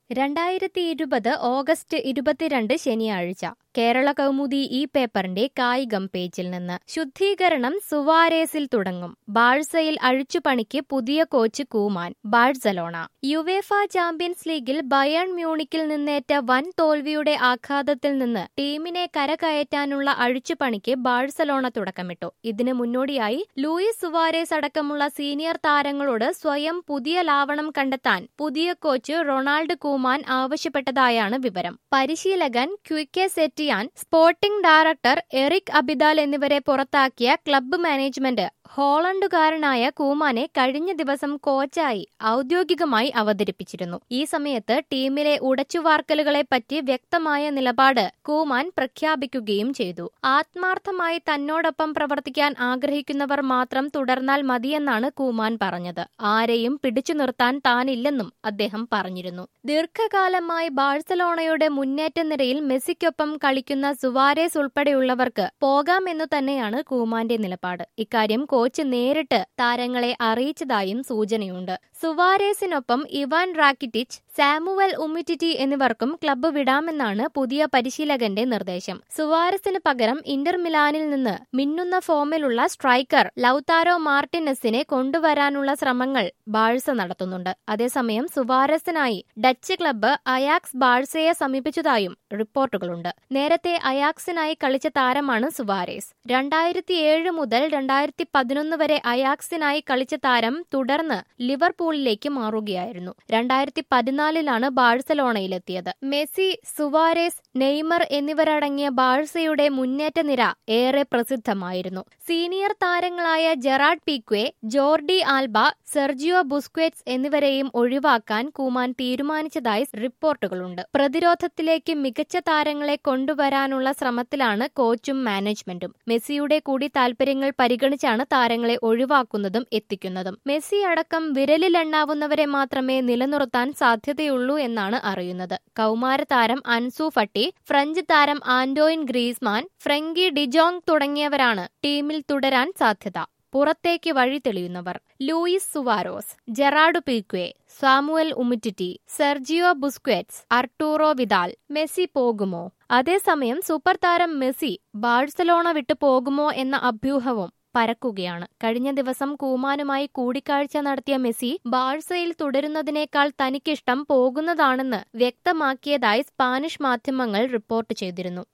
രണ്ടായിരത്തി ഇരുപത് ഓഗസ്റ്റ് ഇരുപത്തിരണ്ട് ശനിയാഴ്ച കേരള കൗമുദി ഈ പേപ്പറിന്റെ കായികം പേജിൽ നിന്ന് ശുദ്ധീകരണം സുവാരേസിൽ തുടങ്ങും ബാഴ്സയിൽ അഴിച്ചുപണിക്ക് പുതിയ coach Koeman Barcelona UEFA Champions ലീഗിൽ ബയൺ മ്യൂണിക്കിൽ നിന്നേറ്റ വൻ തോൽവിയുടെ ആഘാതത്തിൽ നിന്ന് ടീമിനെ കരകയറ്റാനുള്ള അഴിച്ചുപണിക്ക് ബാഴ്സലോണ തുടക്കമിട്ടു ഇതിനു മുന്നോടിയായി ലൂയിസ് സുവാരേസ് അടക്കമുള്ള സീനിയർ താരങ്ങളോട് സ്വയം പുതിയ ലാവണം കണ്ടെത്താൻ പുതിയ കോച്ച് റൊണാൾഡ് കൂമാൻ ആവശ്യപ്പെട്ടതായാണ് വിവരം പരിശീലകൻ Quique Setien sporting director Eric Abidal എന്നിവരെ പുറത്താക്കിയ ക്ലബ്ബ് മാനേജ്മെന്റ് ഹോളണ്ടുകാരനായ കൂമാനെ കഴിഞ്ഞ ദിവസം കോച്ചായി ഔദ്യോഗികമായി അവതരിപ്പിച്ചിരുന്നു ഈ സമയത്ത് ടീമിലെ ഉടച്ചുവാർക്കലുകളെപ്പറ്റി വ്യക്തമായ നിലപാട് കൂമാൻ പ്രഖ്യാപിക്കുകയും ചെയ്തു ആത്മാർത്ഥമായി തന്നോടൊപ്പം പ്രവർത്തിക്കാൻ ആഗ്രഹിക്കുന്നവർ മാത്രം തുടർന്നാൽ മതിയെന്നാണ് കൂമാൻ പറഞ്ഞത് ആരെയും പിടിച്ചു നിർത്താൻ താനില്ലെന്നും അദ്ദേഹം പറഞ്ഞിരുന്നു ദീർഘകാലമായി ബാഴ്സലോണയുടെ മുന്നേറ്റ നിരയിൽ മെസ്സിക്കൊപ്പം കളിക്കുന്ന സുവാരേസ് ഉൾപ്പെടെയുള്ളവർക്ക് പോകാമെന്നു തന്നെയാണ് കൂമാന്റെ നിലപാട് ഇക്കാര്യം കോച്ച് നേരിട്ട് താരങ്ങളെ അറിയിച്ചതായും സൂചനയുണ്ട് സുവാരേസിനൊപ്പം ഇവാൻ റാക്കിറ്റിച്ച് സാമുവൽ ഉമിറ്റിറ്റി എന്നിവർക്കും ക്ലബ്ബ് വിടാമെന്നാണ് പുതിയ പരിശീലകന്റെ നിർദ്ദേശം സുവാരസിന് പകരം ഇന്റർ മിലാനിൽ നിന്ന് മിന്നുന്ന ഫോമിലുള്ള സ്ട്രൈക്കർ ലൌതാരോ മാർട്ടിനസിനെ കൊണ്ടുവരാനുള്ള ശ്രമങ്ങൾ ബാഴ്സ നടത്തുന്നുണ്ട് അതേസമയം സുവാരസിനായി ഡച്ച് ക്ലബ്ബ് അയാക്സ് ബാഴ്സയെ സമീപിച്ചതായും റിപ്പോർട്ടുകളുണ്ട് നേരത്തെ അയാക്സിനായി കളിച്ച താരമാണ് സുവാരേസ് രണ്ടായിരത്തി ഏഴ് മുതൽ രണ്ടായിരത്തി പതിനൊന്ന് വരെ അയാക്സിനായി കളിച്ച താരം തുടർന്ന് ലിവർപൂളിലേക്ക് മാറുകയായിരുന്നു രണ്ടായിരത്തി പതിനാലിലാണ് ബാഴ്സലോണയിലെത്തിയത് മെസ്സി സുവാരേസ് നെയ്മർ എന്നിവരടങ്ങിയ ബാഴ്സയുടെ മുന്നേറ്റ നിര ഏറെ പ്രസിദ്ധമായിരുന്നു സീനിയർ താരങ്ങളായ Gerard Pique Jordi Alba Sergio Busquets എന്നിവരെയും ഒഴിവാക്കാൻ കൂമാൻ തീരുമാനിച്ചതായി റിപ്പോർട്ടുകളുണ്ട് പ്രതിരോധത്തിലേക്ക് മികച്ച താരങ്ങളെ കൊണ്ടുവരാനുള്ള ശ്രമത്തിലാണ് കോച്ചും മാനേജ്മെന്റും മെസ്സിയുടെ കൂടി താൽപര്യങ്ങൾ പരിഗണിച്ചാണ് താരങ്ങളെ ഒഴിവാക്കുന്നതും എത്തിക്കുന്നതും മെസ്സി അടക്കം വിരലിലെണ്ണാവുന്നവരെ മാത്രമേ നിലനിർത്താൻ സാധ്യതയുള്ളൂ എന്നാണ് അറിയുന്നത് കൗമാര താരം അൻസു ഫട്ടി ഫ്രഞ്ച് താരം ആന്റോയിൻ ഗ്രീസ്മാൻ ഫ്രങ്കി ഡിജോങ് തുടങ്ങിയവരാണ് ടീമിൽ തുടരാൻ സാധ്യത പുറത്തേക്ക് വഴി തെളിയുന്നവർ Luis Suarez Gerard Pique Samuel Umtiti Sergio Busquets Arturo Vidal Messi പോകുമോ അതേസമയം സൂപ്പർ താരം മെസ്സി ബാഴ്സലോണ വിട്ടു പോകുമോ എന്ന അഭ്യൂഹവും പരക്കുകയാണ് കഴിഞ്ഞ ദിവസം കൂമാനുമായി കൂടിക്കാഴ്ച നടത്തിയ മെസ്സി ബാഴ്സയിൽ തുടരുന്നതിനേക്കാൾ തനിക്കിഷ്ടം പോകുന്നതാണെന്ന് വ്യക്തമാക്കിയതായി സ്പാനിഷ് മാധ്യമങ്ങൾ റിപ്പോർട്ട് ചെയ്തിരുന്നു